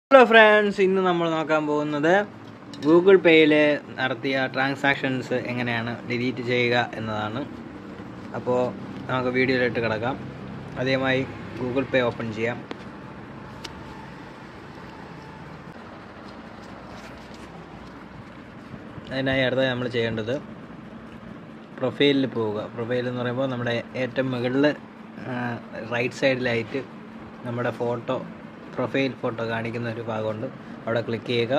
hello friends ഇന്ന് നമ്മൾ നോക്കാൻ പോകുന്നത് ഗൂഗിൾ പേയിൽ നടത്തിയ ട്രാൻസാക്ഷൻസ് എങ്ങനെയാണ് ഡിലീറ്റ് ചെയ്യുക എന്നതാണ് അപ്പോൾ നമുക്ക് വീഡിയോയിലിട്ട് കിടക്കാം ആദ്യമായി ഗൂഗിൾ പേ ഓപ്പൺ ചെയ്യാം അതിനായി അടുത്തായി നമ്മൾ ചെയ്യേണ്ടത് പ്രൊഫൈലിൽ പോവുക പ്രൊഫൈൽ എന്ന് പറയുമ്പോൾ നമ്മുടെ ഏറ്റവും മുകളിൽ റൈറ്റ് സൈഡിലായിട്ട് നമ്മുടെ ഫോട്ടോ പ്രൊഫൈൽ ഫോട്ടോ കാണിക്കുന്ന ഒരു ഭാഗമുണ്ട് അവിടെ ക്ലിക്ക് ചെയ്യുക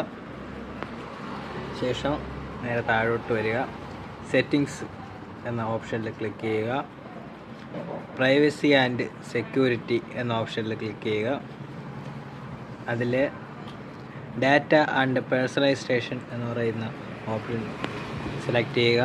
ശേഷം നേരെ താഴോട്ട് വരിക സെറ്റിങ്സ് എന്ന ഓപ്ഷനിൽ ക്ലിക്ക് ചെയ്യുക പ്രൈവസി ആൻഡ് സെക്യൂരിറ്റി എന്ന ഓപ്ഷനിൽ ക്ലിക്ക് ചെയ്യുക അതിൽ ഡാറ്റ ആൻഡ് പേഴ്സണലൈസേഷൻ എന്ന് പറയുന്ന ഓപ്ഷൻ സെലക്ട് ചെയ്യുക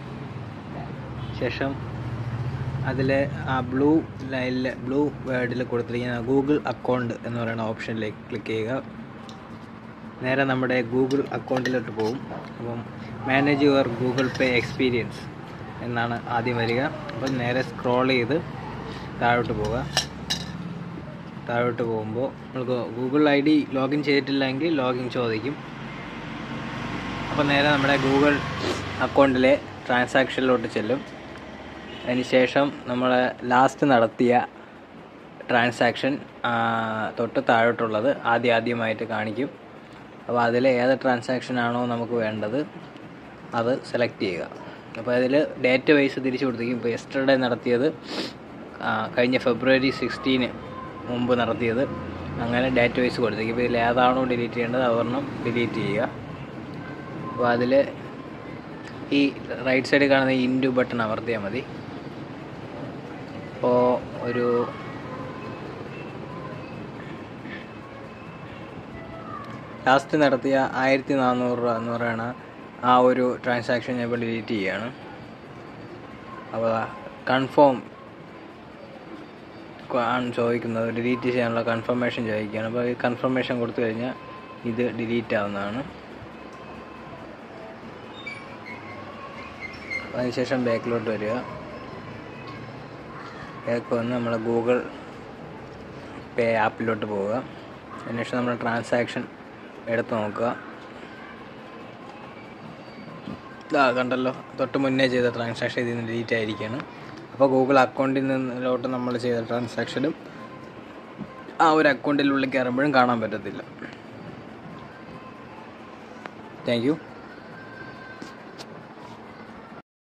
ശേഷം അതിൽ ആ ബ്ലൂ ലൈനിൽ ബ്ലൂ വേർഡിൽ കൊടുത്തിരിക്കുന്ന ഗൂഗിൾ അക്കൗണ്ട് എന്ന് പറയുന്ന ഓപ്ഷനിലേക്ക് ക്ലിക്ക് ചെയ്യുക നേരെ നമ്മുടെ ഗൂഗിൾ അക്കൗണ്ടിലോട്ട് പോകും അപ്പം manage your Google Pay experience എന്നാണ് ആദ്യം വരിക അപ്പം നേരെ സ്ക്രോൾ ചെയ്ത് താഴോട്ട് പോവുക താഴോട്ട് പോകുമ്പോൾ നമുക്ക് ഗൂഗിൾ ഐ ഡി ലോഗിൻ ചെയ്തിട്ടില്ലെങ്കിൽ ലോഗിൻ ചോദിക്കും അപ്പോൾ നേരെ നമ്മുടെ ഗൂഗിൾ അക്കൗണ്ടിലെ ട്രാൻസാക്ഷനിലോട്ട് ചെല്ലും അതിനുശേഷം നമ്മൾ ലാസ്റ്റ് നടത്തിയ ട്രാൻസാക്ഷൻ തൊട്ട് താഴോട്ടുള്ളത് ആദ്യം ആദ്യമായിട്ട് കാണിക്കും അപ്പോൾ അതിൽ ഏത് ട്രാൻസാക്ഷൻ ആണോ നമുക്ക് വേണ്ടത് അത് സെലക്ട് ചെയ്യുക അപ്പോൾ അതിൽ ഡേറ്റ് വൈസ് തിരിച്ചു കൊടുത്തിരിക്കും ഇപ്പോൾ യെസ്റ്റർഡേ നടത്തിയത് ആ, കഴിഞ്ഞ ഫെബ്രുവരി സിക്സ്റ്റീന് മുമ്പ് നടത്തിയത് അങ്ങനെ ഡേറ്റ് വൈസ് കൊടുത്തിരിക്കും ഇപ്പോൾ ഇതിൽ ഏതാണോ ഡിലീറ്റ് ചെയ്യേണ്ടത് അതൊരെണ്ണം ഡിലീറ്റ് ചെയ്യുക അപ്പോൾ അതിൽ ഈ റൈറ്റ് സൈഡിൽ കാണുന്ന ഇൻഡു ബട്ടൺ അമർത്തിയാൽ മതി അപ്പോൾ ഒരു ലാസ്റ്റ് നടത്തിയ ആയിരത്തി നാനൂറ് രൂപ എന്ന് പറയുന്ന ആ ഒരു ട്രാൻസാക്ഷൻ ഞാൻ ഇപ്പോൾ ഡിലീറ്റ് ചെയ്യുകയാണ് അപ്പോൾ കൺഫേം ആണ് ചോദിക്കുന്നത് ഡിലീറ്റ് ചെയ്യാനുള്ള കൺഫർമേഷൻ ചോദിക്കുകയാണ് അപ്പോൾ ഈ കൺഫർമേഷൻ കൊടുത്തു കഴിഞ്ഞാൽ ഇത് ഡിലീറ്റ് ആവുന്നതാണ് അതിനുശേഷം ബാക്കിലോട്ട് വരിക ബാക്ക് വന്ന് നമ്മൾ ഗൂഗിൾ പേ ആപ്പിലോട്ട് പോവുക അതിനുശേഷം നമ്മൾ ട്രാൻസാക്ഷൻ എടുത്ത് നോക്കുക ഇതാ കണ്ടല്ലോ തൊട്ട് മുന്നേ ചെയ്ത ട്രാൻസാക്ഷൻ ഇതിൽ നിന്ന് ഡിലീറ്റ് ആയിരിക്കുകയാണ് അപ്പോൾ ഗൂഗിൾ അക്കൗണ്ടിൽ നിന്നിലോട്ട് നമ്മൾ ചെയ്ത ട്രാൻസാക്ഷനും ആ ഒരു അക്കൗണ്ടിനുള്ളിൽ കയറുമ്പോഴും കാണാൻ പറ്റത്തില്ല താങ്ക് യു